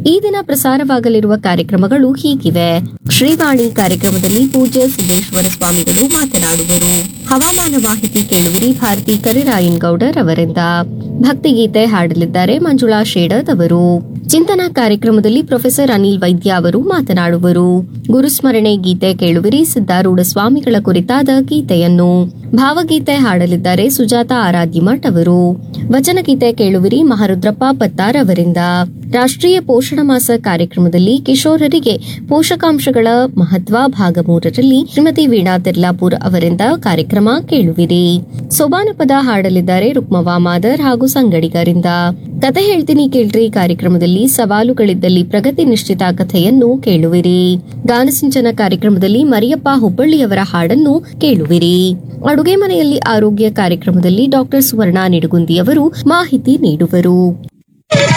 ಈ ದಿನ ಪ್ರಸಾರವಾಗಲಿರುವ ಕಾರ್ಯಕ್ರಮಗಳು ಹೀಗಿವೆ ಶ್ರೀವಾಣಿ ಕಾರ್ಯಕ್ರಮದಲ್ಲಿ ಪೂಜ್ಯ ಸಿದ್ದೇಶ್ವರ ಸ್ವಾಮಿಗಳು ಮಾತನಾಡುವರು ಹವಾಮಾನ ಮಾಹಿತಿ ಕೇಳುವಿರಿ ಭಾರತಿ ಕರಿರಾಯನ್ ಗೌಡರ್ ಅವರಿಂದ ಭಕ್ತಿಗೀತೆ ಹಾಡಲಿದ್ದಾರೆ ಮಂಜುಳಾ ಶೇಡದ್ ಅವರು ಚಿಂತನಾ ಕಾರ್ಯಕ್ರಮದಲ್ಲಿ ಪ್ರೊಫೆಸರ್ ಅನಿಲ್ ವೈದ್ಯ ಅವರು ಮಾತನಾಡುವರು ಗುರುಸ್ಮರಣೆ ಗೀತೆ ಕೇಳುವಿರಿ ಸಿದ್ದಾರೂಢ ಸ್ವಾಮಿಗಳ ಕುರಿತಾದ ಗೀತೆಯನ್ನು ಭಾವಗೀತೆ ಹಾಡಲಿದ್ದಾರೆ ಸುಜಾತ ಆರಾಧ್ಯ ಅವರು ವಚನಗೀತೆ ಕೇಳುವಿರಿ ಮಹಾರುದ್ರಪ್ಪ ಪತ್ತಾರ್ ಅವರಿಂದ ರಾಷ್ಟ್ರೀಯ ಪೋಷಣ ಮಾಸ ಕಾರ್ಯಕ್ರಮದಲ್ಲಿ ಕಿಶೋರರಿಗೆ ಪೋಷಕಾಂಶಗಳ ಮಹತ್ವ ಭಾಗ ಮೂರರಲ್ಲಿ ಶ್ರೀಮತಿ ವೀಣಾ ತಿರ್ಲಾಪುರ್ ಅವರಿಂದ ಕಾರ್ಯಕ್ರಮ ಕೇಳುವಿರಿ ಸೊಬಾನ ಪದ ಹಾಡಲಿದ್ದಾರೆ ರುಕ್ಮವಾ ಮಾದರ್ ಹಾಗೂ ಸಂಗಡಿಗರಿಂದ ಕತೆ ಹೇಳ್ತೀನಿ ಕೇಳ್ರಿ ಕಾರ್ಯಕ್ರಮದಲ್ಲಿ ಸವಾಲುಗಳಿದ್ದಲ್ಲಿ ಪ್ರಗತಿ ನಿಶ್ಚಿತ ಕಥೆಯನ್ನು ಕೇಳುವಿರಿ ಗಾನಸಿಂಚನ ಕಾರ್ಯಕ್ರಮದಲ್ಲಿ ಮರಿಯಪ್ಪ ಹುಬ್ಬಳ್ಳಿಯವರ ಹಾಡನ್ನು ಕೇಳುವಿರಿ ಅಡುಗೆ ಮನೆಯಲ್ಲಿ ಆರೋಗ್ಯ ಕಾರ್ಯಕ್ರಮದಲ್ಲಿ ಡಾಕ್ಟರ್ ಸುವರ್ಣ ನಿಡುಗುಂದಿ ಅವರು ಮಾಹಿತಿ ನೀಡುವರು